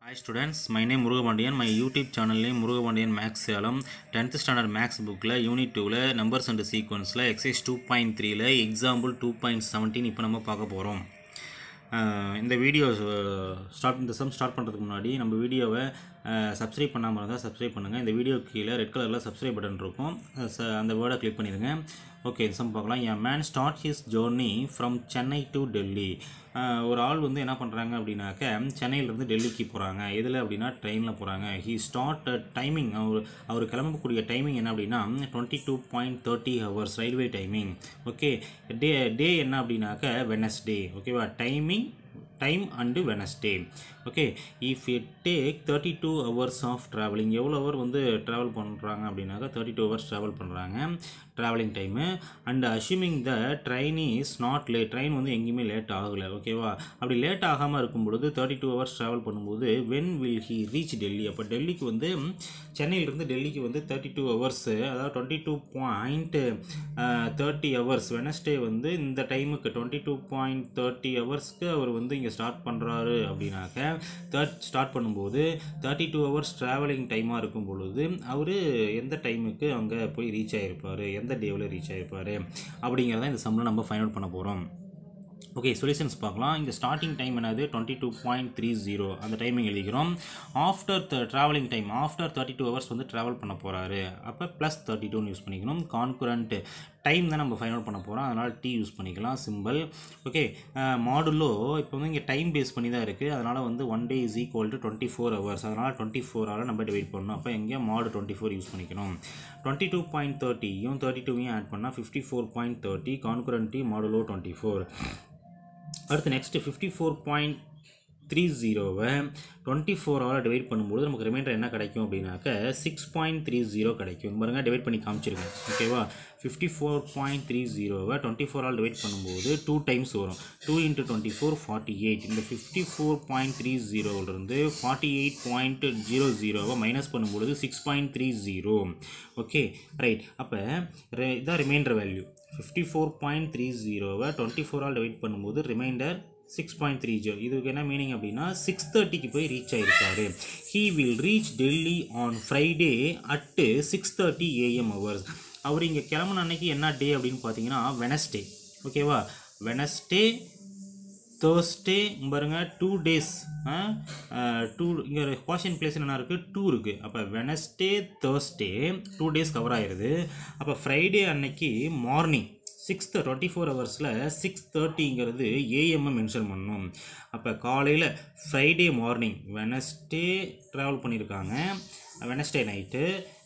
Hi students, my name Murugapandiyan my YouTube சேனல்லையும் Murugapandiyan maths Salem tenth standard maths புக்கில் unit டூவில் numbers and சீக்வன்ஸில் exercise two point த்ரீல example two point seventeen இப்போ நம்ம பார்க்க போகிறோம் இந்த வீடியோ ஸ்டார்ட் இந்த சம் ஸ்டார்ட் பண்ணுறதுக்கு முன்னாடி நம்ம வீடியோவை சப்ஸ்கிரைப் பண்ணாமல் இருந்தால் சப்ஸ்கிரைப் பண்ணுங்கள் இந்த வீடியோ கீழே ரெட் கலரில் சப்ஸ்கிரைப் பட்டன் இருக்கும் அஹ் ச- அந்த வேர்டை கிளிக் பண்ணிடுங்க ஓகே இந்த சம் பார்க்கலாம் an man start his journey from Chennai to Delhi ஒரு ஆள் வந்து என்ன பண்ணுறாங்க அப்படின்னாக்க சென்னையிலேருந்து டெல்லிக்கு போகிறாங்க எதில் அப்படின்னா ட்ரெயினில் போகிறாங்க ஹி ஸ்டார்ட் டைமிங் அவர் அவர் கிளம்பக்கூடிய டைமிங் என்ன அப்படின்னா twenty two point thirty hours railway timing okay day day என்ன அப்படின்னாக்க வெனஸ்டே ஓகேவா timing time and Wednesday okay if it take thirty two hours of travelling எவ்வளோ ஹவர் வந்து ட்ராவல் பண்ணுறாங்க அப்படின்னாக்கா தேர்ட்டி டூ ஹவர்ஸ் ட்ராவல் பண்ணுறாங்க travelling time and assuming the train is not late train வந்து எங்கேயுமே லேட் ஆகலை ஓகேவா அப்படி லேட் ஆகாமல் இருக்கும் பொழுது தேர்ட்டி டூ ஹவர்ஸ் ட்ராவல் பண்ணும்போது when will he reach Delhi அப்போ டெல்லிக்கு வந்து சென்னையிலேருந்து டெல்லிக்கு வந்து தேர்ட்டி டூ ஹவர்ஸு அதாவது twenty two point thirty hours Wednesday வந்து இந்த டைமுக்கு டுவெண்ட்டி டூ பாயிண்ட் தேர்ட்டி ஹவர்ஸ்க்கு அவர் வந்து இங்கே ஸ்டார்ட் பண்ணுறாரு அப்படின்னாக்க தேர்ட் ஸ்டார்ட் பண்ணும்போது தேர்ட்டி டூ ஹவர்ஸ் ட்ராவலிங் டைமாக இருக்கும் பொழுது அவர் எந்த டைமுக்கு அங்கே போய் ரீச் ஆகிருப்பார் எந்த டேவில் ரீச் ஆகிருப்பார் அப்படிங்கிறத இந்த சம்மில் நம்ம ஃபைண்ட் அவுட் பண்ண போகிறோம் ஓகே சொல்யூஷன்ஸ் பார்க்கலாம் இங்கே ஸ்டார்டிங் டைம் என்னது twenty two point three zero அந்த டைமிங் எழுதிக்கிறோம் after travelling time after thirty two hours வந்து ட்ராவல் பண்ண போகிறாரு அப்போ ப்ளஸ் தேர்ட்டி டூன்னு யூஸ் பண்ணிக்கணும் கான்குரண்ட் டைம் தான் நம்ம ஃபைண்ட் அவுட் பண்ண போகிறோம் அதனால் டி யூஸ் பண்ணிக்கலாம் சிம்பிள் ஓகே மாடுலோ இப்போ வந்து இங்கே டைம் பேஸ் பண்ணி தான் இருக்குது அதனால் வந்து one day is equal to twenty four hours அதனால் டுவெண்ட்டி ஃபோரால் நம்ம டிவைட் பண்ணணும் அப்போ எங்கே மாடு டுவெண்ட்டி ஃபோர் யூஸ் பண்ணிக்கணும் டுவெண்ட்டி டூ பாயிண்ட் தேர்ட்டியும் தேர்ட்டி டூவையும் ஆட் பண்ணால் fifty four point thirty congruent modulo twenty four அடுத்து next fifty four point three ஜீரோவை டுவெண்ட்டி ஃபோரால் டிவைட் பண்ணும்போது நமக்கு ரிமைண்டர் என்ன கிடைக்கும் அப்படின்னாக்க சிக்ஸ் பாயிண்ட் த்ரீ ஜீரோ கிடைக்கும் இங்க பாருங்க டிவைட் பண்ணி காமிச்சிருக்கேன் ஓகேவா ஃபிஃப்டி ஃபோர் பாயிண்ட் த்ரீ ஜீரோவை டுவெண்ட்டி ஃபோரால் டிவைட் பண்ணும்போது டூ டைம்ஸ் வரும் two into twenty four forty eight இந்த ஃபிஃப்டி ஃபோர் பாயிண்ட் த்ரீ ஜீரோவிலிருந்து ஃபார்ட்டி எயிட் பாயிண்ட் ஜீரோ ஜீரோவை மைனஸ் பண்ணும்பொழுது six point three zero okay right அப்போ இதான் remainder value fifty four point three ஜீரோவை டுவெண்ட்டி ஃபோரால் டிவைட் பண்ணும்போது remainder six point three zero இதுக்கு என்ன மீனிங் அப்படின்னா சிக்ஸ் தேர்ட்டிக்கு போய் ரீச் ஆயிருக்காரு he will reach Delhi on Friday at six thirty AM hours அவர் இங்கே கிளம்புன அன்னைக்கு என்ன டே அப்படின்னு பார்த்தீங்கன்னா வெனஸ்டே ஓகேவா வெனஸ்டே தேர்ஸ்டே பாருங்க டூ டேஸ் டூ இங்கே குவாஷன் பிளேஸ் என்ன இருக்குது டூ இருக்குது அப்போ Wednesday Thursday two days cover ஆயிடுது அப்போ ஃப்ரைடே அன்னைக்கு மார்னிங் சிக்ஸ் டுவெண்ட்டி ஃபோர் ஹவர்ஸில் சிக்ஸ் தேர்ட்டிங்கிறது ஏஎம்மை மென்ஷன் பண்ணணும் அப்போ காலையில் ஃப்ரைடே மார்னிங் வெனஸ்டே ட்ராவல் பண்ணியிருக்காங்க வெனஸ்டே நைட்டு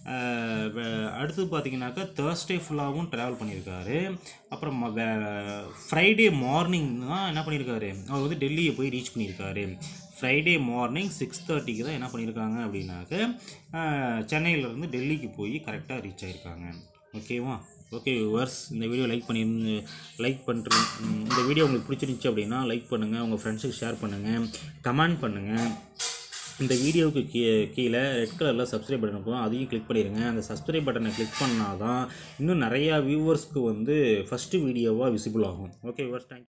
அடுத்து பார்த்தீங்கன்னாக்கா தேர்ஸ்டே ஃபுல்லாகவும் ட்ராவல் பண்ணியிருக்காரு அப்புறம் ஃப்ரைடே மார்னிங் தான் என்ன பண்ணியிருக்காரு அவர் வந்து டெல்லியை போய் ரீச் பண்ணியிருக்காரு ஃப்ரைடே மார்னிங் சிக்ஸ் தேர்ட்டிக்கு தான் என்ன பண்ணியிருக்காங்க அப்படின்னாக்க சென்னையிலேருந்து டெல்லிக்கு போய் கரெக்டாக ரீச் ஆகிருக்காங்க ஓகேவா ஓகே வர்ஸ் இந்த வீடியோ லைக் பண்ணி லைக் பண்ணுறேன் இந்த வீடியோ உங்களுக்கு பிடிச்சிருந்துச்சி அப்படின்னா லைக் பண்ணுங்கள் உங்கள் ஃப்ரெண்ட்ஸுக்கு ஷேர் பண்ணுங்கள் கமெண்ட் பண்ணுங்கள் இந்த வீடியோவுக்கு கீ கீழே ரெட் கலரில் சப்ஸ்கிரைப் பட்டன் இருக்கும் அதையும் கிளிக் பண்ணிடுங்க அந்த சப்ஸ்கிரைப் பட்டனை கிளிக் பண்ணால் தான் இன்னும் நிறையா வியூவர்ஸ்க்கு வந்து ஃபஸ்ட்டு வீடியோவாக விசிபிள் ஆகும் ஓகே வியூவர்ஸ் தேங்க்